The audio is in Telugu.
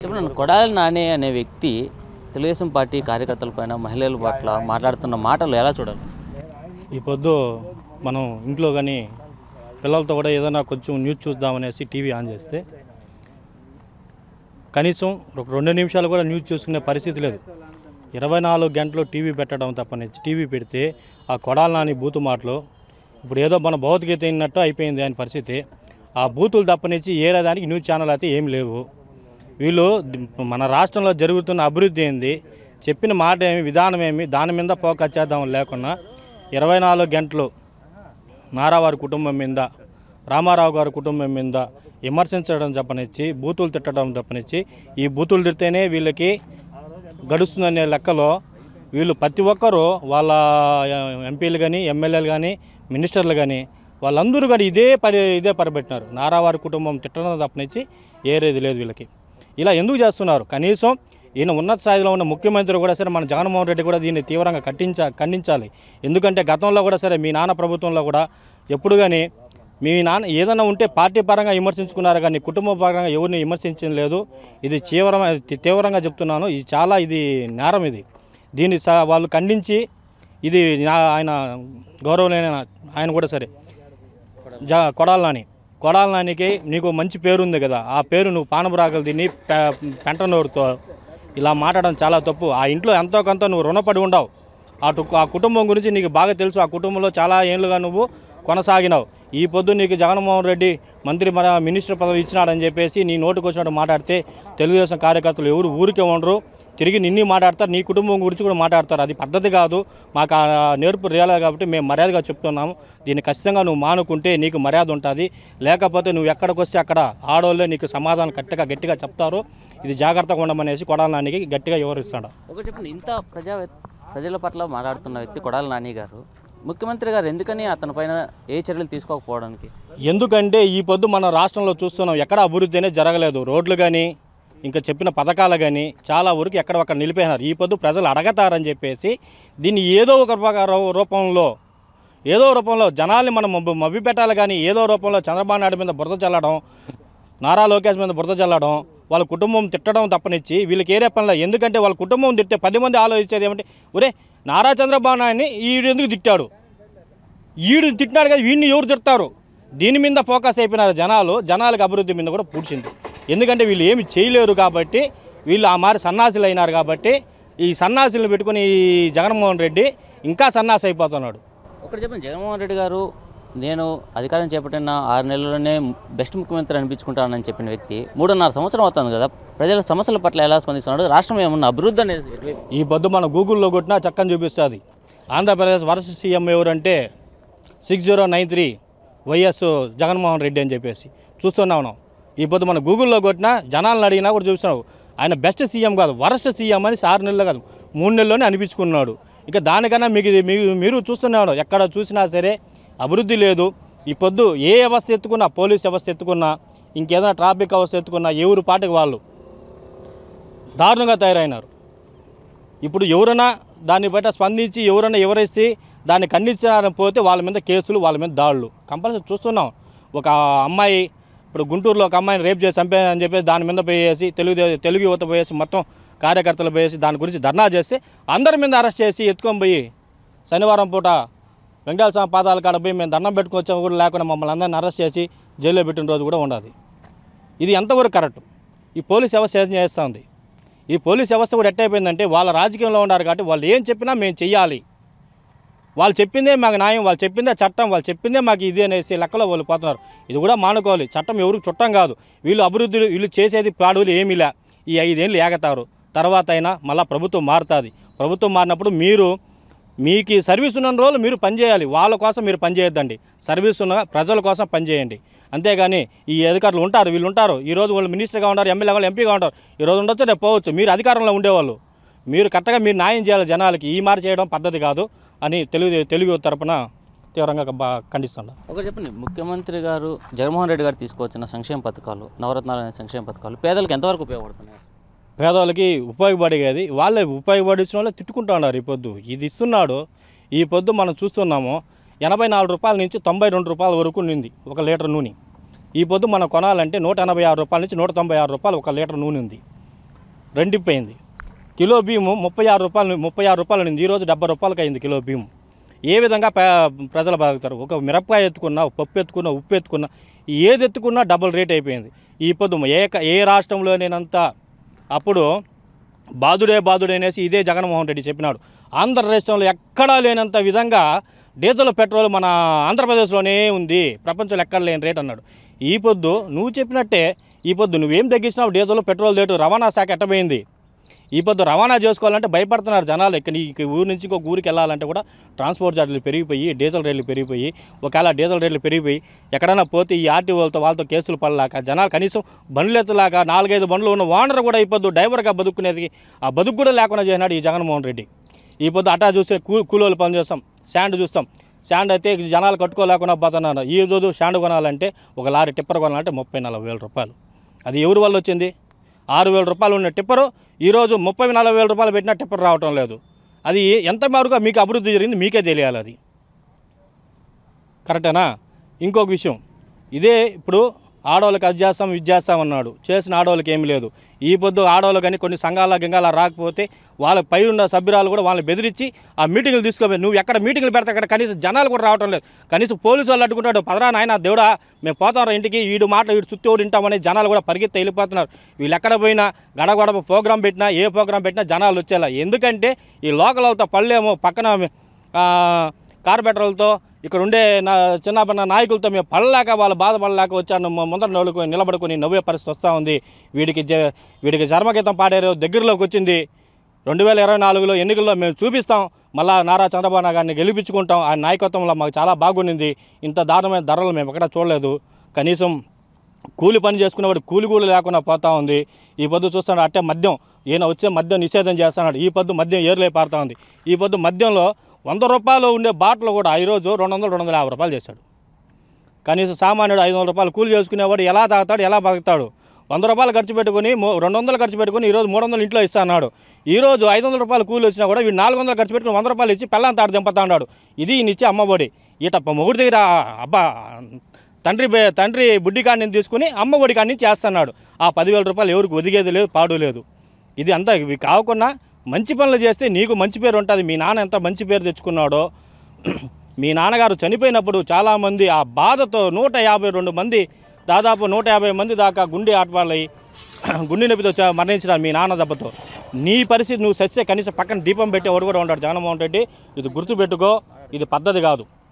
చెప్పండి కొడాలి నాని అనే వ్యక్తి తెలుగుదేశం పార్టీ కార్యకర్తల పైన మహిళల పట్ల మాట్లాడుతున్న మాటలు ఎలా చూడాలి ఈ పొద్దు మనం ఇంట్లో కానీ పిల్లలతో కూడా ఏదైనా కొంచెం న్యూస్ చూద్దామనేసి టీవీ ఆన్ చేస్తే కనీసం ఒక రెండు నిమిషాలు కూడా న్యూస్ చూసుకునే పరిస్థితి లేదు ఇరవై నాలుగు గంటలు టీవీ పెట్టడం తప్పని టీవీ పెడితే ఆ కొడాల నాని బూతు మాటలు ఇప్పుడు ఏదో మన భౌతికత అయినట్టు అయిపోయింది ఆయన పరిస్థితి ఆ బూతులు తప్పనిచ్చి ఏరే దానికి న్యూస్ ఛానల్ అయితే ఏం లేవు వీళ్ళు ది- మన రాష్ట్రంలో జరుగుతున్న అభివృద్ధి ఏంది చెప్పిన మాట ఏమి విధానం ఏమి దాని మీద ఫోకస్ చేద్దాం లేకుండా ఇరవై నాలుగు గంటలు నారావారి కుటుంబం మీద రామారావు గారి కుటుంబం మీద విమర్శించడం తప్పనిచ్చి బూతులు తిట్టడం తప్పనిచ్చి ఈ బూతులు తిడితేనే వీళ్ళకి గడుస్తుందనే లెక్కలో వీళ్ళు ప్రతి ఒక్కరూ వాళ్ళ ఎంపీలు కానీ ఎమ్మెల్యేలు కానీ మినిస్టర్లు కానీ వాళ్ళందరూ కానీ ఇదే పరి ఇదే పరిపెట్టినారు నారావారి కుటుంబం తిట్టడం తప్పనిచ్చి ఏరేది లేదు వీళ్ళకి ఇలా ఎందుకు చేస్తున్నారు కనీసం ఈయన ఉన్నత స్థాయిలో ఉన్న ముఖ్యమంత్రి కూడా సరే మన జగన్మోహన్ రెడ్డి కూడా దీన్ని తీవ్రంగా కట్టించ ఖండించాలి ఎందుకంటే గతంలో కూడా సరే మీ నాన్న ప్రభుత్వంలో కూడా ఎప్పుడు కానీ మీ నాన్న ఏదైనా ఉంటే పార్టీ పరంగా విమర్శించుకున్నారు కానీ కుటుంబ పరంగా ఎవరిని విమర్శించడం లేదు ఇది తీవ్రమైన తీవ్రంగా చెప్తున్నాను ఇది చాలా ఇది నేరం ఇది దీన్ని స వాళ్ళు ఖండించి ఇది నా- ఆయన గౌరవమైన ఆయన కూడా సరే జా కొడాల నాని కొడాల నానికి నీకు మంచి పేరు ఉంది కదా ఆ పేరు నువ్వు పానబరాగలు తిని పె- పెంట నోరుతో ఇలా మాట్లాడడం చాలా తప్పు ఆ ఇంట్లో ఎంతో కొంత నువ్వు రుణపడి ఉండవు అటు ఆ కుటుంబం గురించి నీకు బాగా తెలుసు ఆ కుటుంబంలో చాలా ఏళ్ళుగా నువ్వు కొనసాగినావు ఈ పొద్దు నీకు జగన్మోహన్ రెడ్డి మంత్రి మన మినిస్టర్ పదవి ఇచ్చినాడని చెప్పేసి నీ నోటుకు వచ్చినట్టు మాట్లాడితే తెలుగుదేశం కార్యకర్తలు ఎవరు ఊరికే ఉండరు తిరిగి నిన్ని మాట్లాడతారు నీ కుటుంబం గురించి కూడా మాట్లాడతారు అది పద్ధతి కాదు మాకు ఆ నేర్పు రేయాలి కాబట్టి మేము మర్యాదగా చెప్తున్నాము దీన్ని ఖచ్చితంగా నువ్వు మానుకుంటే నీకు మర్యాద ఉంటుంది లేకపోతే నువ్వు ఎక్కడికి వస్తే అక్కడ ఆడవాళ్ళే నీకు సమాధానం గట్టిగా గట్టిగా చెప్తారు ఇది జాగ్రత్తగా ఉండమనేసి కొడాలనానికి గట్టిగా వివరిస్తాడు ఒకటి చెప్పండి ఇంత ప్రజా ప్రజల పట్ల మాట్లాడుతున్న వ్యక్తి కొడాలి నాని గారు ముఖ్యమంత్రి గారు ఎందుకని అతని పైన ఏ చర్యలు తీసుకోకపోవడానికి ఎందుకంటే ఈ పొద్దు మన రాష్ట్రంలో చూస్తున్నాం ఎక్కడ అభివృద్ధి అనేది జరగలేదు రోడ్లు కానీ ఇంకా చెప్పిన పథకాలు కానీ చాలా వరకు ఎక్కడ ఒక్కడ నిలిపేసినారు ఈ పొద్దు ప్రజలు అడగతారని చెప్పేసి దీన్ని ఏదో ఒక రూప- రూపంలో ఏదో రూపంలో జనాల్ని మనం మబ్బు మభ్య పెట్టాలి కానీ ఏదో రూపంలో చంద్రబాబు నాయుడు మీద బురద చల్లడం నారా లోకేష్ మీద బురద చల్లడం వాళ్ళ కుటుంబం తిట్టడం తప్పనిచ్చి వీళ్ళకి ఏరే పనిలో ఎందుకంటే వాళ్ళ కుటుంబం తిట్టే పది మంది ఆలోచించేది ఏమంటే ఒరే నారా చంద్రబాబు నాయుడిని ఈడు ఎందుకు తిట్టాడు ఈడు తిట్టినాడు కదా వీడిని ఎవరు తిడతారు దీని మీద ఫోకస్ అయిపోయినారు జనాలు జనాలకు అభివృద్ధి మీద కూడా పూడ్చింది ఎందుకంటే వీళ్ళు ఏమి చేయలేరు కాబట్టి వీళ్ళు ఆ మారి సన్నాసులు అయినారు కాబట్టి ఈ సన్నాసులను పెట్టుకుని ఈ జగన్మోహన్ రెడ్డి ఇంకా సన్నాసి అయిపోతున్నాడు ఒకటి చెప్పండి జగన్మోహన్ రెడ్డి గారు నేను అధికారం చేపట్టిన ఆరు నెలల్లోనే బెస్ట్ ముఖ్యమంత్రి అనిపించుకుంటానని చెప్పిన వ్యక్తి మూడున్నర సంవత్సరం అవుతుంది కదా ప్రజల సమస్యల పట్ల ఎలా స్పందిస్తున్నాడు రాష్ట్రం ఏమన్నా అభివృద్ధి అనేది ఎటువైపు? ఈ పొద్దు మన గూగుల్లో కొట్టినా చక్కని చూపిస్తుంది ఆంధ్రప్రదేశ్ వరుస సీఎం ఎవరంటే six zero nine three Y S Jaganmohan Reddy అని చెప్పేసి చూస్తున్నాం మనం ఈ పొద్దు మన గూగుల్లో కొట్టినా జనాలను అడిగినా కూడా చూస్తున్నావు ఆయన బెస్ట్ సీఎం కాదు వరస్ట్ సీఎం అని ఆరు నెలలు కాదు మూడు నెలల్లోనే అనిపించుకున్నాడు ఇక దానికన్నా మీకు ఇది మీ- మీరు చూస్తున్నాడు ఎక్కడ చూసినా సరే అభివృద్ధి లేదు ఈ పొద్దు ఏ వ్యవస్థ ఎత్తుకున్నా పోలీస్ వ్యవస్థ ఎత్తుకున్నా ఇంకేదైనా ట్రాఫిక్ వ్యవస్థ ఎత్తుకున్నా ఎవరు పాటికి వాళ్ళు దారుణంగా తయారైనారు ఇప్పుడు ఎవరైనా దాన్ని బయట స్పందించి ఎవరైనా ఎవరేసి దాన్ని ఖండించారని పోతే వాళ్ళ మీద కేసులు వాళ్ళ మీద దాడులు కంపల్సరీ చూస్తున్నాం ఒక అమ్మాయి ఇప్పుడు గుంటూరులో ఒక అమ్మాయిని రేప్ చేసి చంపారని చెప్పేసి దాని మీద పోయేసి తెలుగు తెలుగు యువత పోయేసి మొత్తం కార్యకర్తలు పోయేసి దాని గురించి ధర్నా చేస్తే అందరి మీద అరెస్ట్ చేసి ఎత్తుకొని పోయి శనివారం పూట వెంకటేశ్వర స్వామి పాదాల కాడ పోయి మేము దండం పెట్టుకొని వచ్చాము కూడా లేకుండా మమ్మల్ని అందరిని అరెస్ట్ చేసి జైల్లో పెట్టిన రోజు కూడా ఉండదు ఇది ఎంతవరకు కరెక్ట్ ఈ పోలీస్ వ్యవస్థ ఏం చేస్తూ ఉంది ఈ పోలీస్ వ్యవస్థ కూడా ఎట్టయిపోయిందంటే వాళ్ళ రాజకీయంలో ఉన్నారు కాబట్టి వాళ్ళు ఏం చెప్పినా మేము చెయ్యాలి వాళ్ళు చెప్పిందే మాకు న్యాయం వాళ్ళు చెప్పిందే చట్టం వాళ్ళు చెప్పిందే మాకు ఇది అనేసి లెక్కలో వాళ్ళు పోతున్నారు ఇది కూడా మానుకోవాలి చట్టం ఎవరికి చుట్టం కాదు వీళ్ళు అభివృద్ధి వీళ్ళు చేసేది పాడులు ఏమీ లే ఈ ఐదేళ్ళు ఏగతారు తర్వాత అయినా మళ్ళీ ప్రభుత్వం మారుతుంది ప్రభుత్వం మారినప్పుడు మీరు మీకు ఈ సర్వీస్ ఉన్న రోజులు మీరు పనిచేయాలి వాళ్ళ కోసం మీరు పనిచేయొద్దండి సర్వీస్ ఉన్న ప్రజల కోసం పనిచేయండి అంతేగాని ఈ అధికారులు ఉంటారు వీళ్ళు ఉంటారు ఈ రోజు వాళ్ళు మినిస్టర్గా ఉంటారు ఎమ్మెల్యే వాళ్ళు ఎంపీగా ఉంటారు ఈ రోజు ఉండొచ్చు రేపు పోవచ్చు మీరు అధికారంలో ఉండేవాళ్ళు మీరు కరెక్ట్గా మీరు న్యాయం చేయాలి జనాలకి ఈ మారి చేయడం పద్ధతి కాదు అని తెలుగు తెలుగు తరపున తీవ్రంగా బా ఖండిస్తున్నా ఒకటి చెప్పండి ముఖ్యమంత్రి గారు జగన్మోహన్ రెడ్డి గారు తీసుకొచ్చిన సంక్షేమ పథకాలు నవరత్నాలు అనే సంక్షేమ పథకాలు పేదలకు ఎంతవరకు ఉపయోగపడుతున్నాయి పేదవాళ్ళకి ఉపయోగపడేది వాళ్ళే ఉపయోగపడించిన వాళ్ళే తిట్టుకుంటా ఉన్నారు ఈ పొద్దు ఇది ఇస్తున్నాడు ఈ పొద్దు మనం చూస్తున్నాము ఎనభై నాలుగు రూపాయల నుంచి తొంభై రెండు రూపాయల వరకు నింది ఒక లీటర్ నూనె ఈ పొద్దు మనం కొనాలంటే నూట ఎనభై ఆరు రూపాయల నుంచి నూట తొంభై ఆరు రూపాయలు ఒక లీటర్ నూనె ఉంది రెండిపోయింది కిలో బియ్యము ముప్పై ఆరు రూపాయలు ముప్పై ఆరు రూపాయలు ఉంది ఈరోజు డెబ్బై రూపాయలకి అయింది కిలో బియ్యం ఏ విధంగా పే- ప్రజలు బతుకుతారు ఒక మిరపకాయ ఎత్తుకున్నా ఒక పప్పు ఎత్తుకున్నా ఉప్పు ఎత్తుకున్నా ఏది ఎత్తుకున్నా డబుల్ రేట్ అయిపోయింది ఈ పొద్దు ఏ క- ఏ రాష్ట్రంలో నేనంత అప్పుడు బాదుడే బాదుడే అనేసి ఇదే జగన్మోహన్ రెడ్డి చెప్పినాడు ఆంధ్ర రాష్ట్రంలో ఎక్కడా లేనంత విధంగా డీజిల్ పెట్రోల్ మన ఆంధ్రప్రదేశ్లోనే ఉంది ప్రపంచంలో ఎక్కడ లేని రేట్ అన్నాడు ఈ పొద్దు నువ్వు చెప్పినట్టే ఈ పొద్దు నువ్వేం తగ్గించినావు డీజిల్ పెట్రోల్ రేటు రవాణా శాఖ ఎట్టబోయింది ఈ పొద్దు రవాణా చేసుకోవాలంటే భయపడుతున్నారు జనాలు ఇక్కడ ఈ ఊరు నుంచి ఇంకొక ఊరికి వెళ్ళాలంటే కూడా ట్రాన్స్పోర్ట్ ఛార్జీలు పెరిగిపోయి డీజిల్ రేట్లు పెరిగిపోయి ఒకవేళ డీజిల్ రేట్లు పెరిగిపోయి ఎక్కడైనా పోతే ఈ ఆర్టీఓలతో వాళ్ళతో కేసులు పడలేక జనాలు కనీసం బండ్లు ఎత్తలాక నాలుగైదు బండ్లు ఉన్న ఓనర్ కూడా ఈ పొద్దు డ్రైవర్గా బతుకునేది ఆ బతుకు కూడా లేకుండా చేసినాడు ఈ జగన్మోహన్ రెడ్డి ఈ పొద్దు అటా చూస్తే కూ కూలోళ్ళు పని చేస్తాం శాండ్ చూస్తాం శాండ్ అయితే జనాలు కట్టుకోలేకుండా పోతున్నారు ఈ రోజు శాండ్ కొనాలంటే ఒక లారీ టిప్పర్ కొనాలంటే ముప్పై నలభై వేల రూపాయలు అది ఎవరి వల్ల వచ్చింది ఆరు వేల రూపాయలు ఉన్న టిప్పరు ఈరోజు ముప్పై నలభై వేల రూపాయలు పెట్టినా టిప్పర్ రావటం లేదు అది ఎంత మేరకు మీకు అభివృద్ధి జరిగింది మీకే తెలియాలి అది కరెక్టేనా ఇంకొక విషయం ఇదే ఇప్పుడు ఆడవాళ్ళకి అది చేస్తాం ఇది చేస్తాం అన్నాడు చేసిన ఆడవాళ్ళకి ఏమీ లేదు ఈ పొద్దు ఆడవాళ్ళు కానీ కొన్ని సంఘాల గింగాల రాకపోతే వాళ్ళ పై ఉన్న సభ్యురాలు కూడా వాళ్ళని బెదిరించి ఆ మీటింగ్లు తీసుకోపోయి నువ్వు ఎక్కడ మీటింగ్లు పెడితే అక్కడ కనీసం జనాలు కూడా రావటం లేదు కనీసం పోలీసు వాళ్ళు అడ్డుకుంటాడు పదరా నాయన దేవుడా మేము పోతాం ఇంటికి వీడు మాట వీడు చుట్టూ వింటామని జనాలు కూడా పరిగెత్తి వెళ్ళిపోతున్నారు వీళ్ళు ఎక్కడ పోయినా గడప గడప ప్రోగ్రాం పెట్టినా ఏ ప్రోగ్రాం పెట్టినా జనాలు వచ్చేలా ఎందుకంటే ఈ లోకల్ వాళ్ళతో పళ్ళేమో పక్కన ఆ, కార్పొరేటర్లతో ఇక్కడ ఉండే నా చిన్నపన్న నాయకులతో మేము పడలేక వాళ్ళు బాధపడలేక వచ్చాను మ- ముందర నలుగుని నిలబడుకొని నవ్వే పరిస్థితి వస్తూ ఉంది వీడికి జ- వీడికి చర్మగీతం పాడారు దగ్గరలోకి వచ్చింది రెండు వేల ఇరవై నాలుగులో ఎన్నికల్లో మేము చూపిస్తాం మళ్ళా నారా చంద్రబాబు నాయుడు గారిని గెలిపించుకుంటాం ఆయన నాయకత్వంలో మాకు చాలా బాగుండింది ఇంత దారుణమైన ధరలు మేము ఎక్కడ చూడలేదు కనీసం కూలి పని చేసుకునేవాడు కూలి కూలి లేకుండా పోతా ఉంది ఈ పొద్దు చూస్తున్నాడు అట్టే మద్యం ఈయన వచ్చే మద్యం నిషేధం చేస్తున్నాడు ఈ పొద్దు మద్యం ఏర్లే పారుతా ఉంది ఈ పొద్దు మద్యంలో వంద రూపాయలు ఉండే బాటిల్ కూడా ఈరోజు రెండు వందలు రెండు వందల యాభై రూపాయలు చేశాడు కనీసం సామాన్యుడు ఐదు వందల రూపాయలు కూలి చేసుకునేవాడు ఎలా తాగుతాడు ఎలా బతుకుతాడు వంద రూపాయలు ఖర్చు పెట్టుకుని మూ- రెండు వందలు ఖర్చు పెట్టుకుని ఈరోజు మూడు వందలు ఇంట్లో ఇస్తా అన్నాడు ఈ రోజు ఐదు వందల రూపాయలు కూలి వచ్చినా కూడా వీడు నాలుగు వందలు ఖర్చు పెట్టుకుని వంద రూపాయలు ఇచ్చి పెళ్ళాం తాడు దింపుతా ఉన్నాడు ఇది ఈయన ఇచ్చే అమ్మఒడి ఈట మొగుడి దగ్గర అబ్బా తండ్రి బే- తండ్రి బుడ్డి కాడి నుంచి తీసుకుని అమ్మ ఒడి కాడి నుంచి చేస్తున్నాడు ఆ పదివేల రూపాయలు ఎవరికి ఒదిగేది లేదు పాడు లేదు ఇది అంతా ఇవి కాకుండా మంచి పనులు చేస్తే నీకు మంచి పేరు ఉంటుంది మీ నాన్న ఎంత మంచి పేరు తెచ్చుకున్నాడో మీ నాన్నగారు చనిపోయినప్పుడు చాలామంది ఆ బాధతో నూట యాభై రెండు మంది దాదాపు నూట యాభై మంది దాకా గుండె ఆటవాళ్ళై గుండె నొప్పితో చ- మరణించినారు మీ నాన్న దెబ్బతో నీ పరిస్థితి నువ్వు సస్తే కనీసం పక్కన దీపం పెట్టేవాడు కూడా ఉంటాడు జగన్మోహన్ రెడ్డి ఇది గుర్తుపెట్టుకో ఇది పద్ధతి కాదు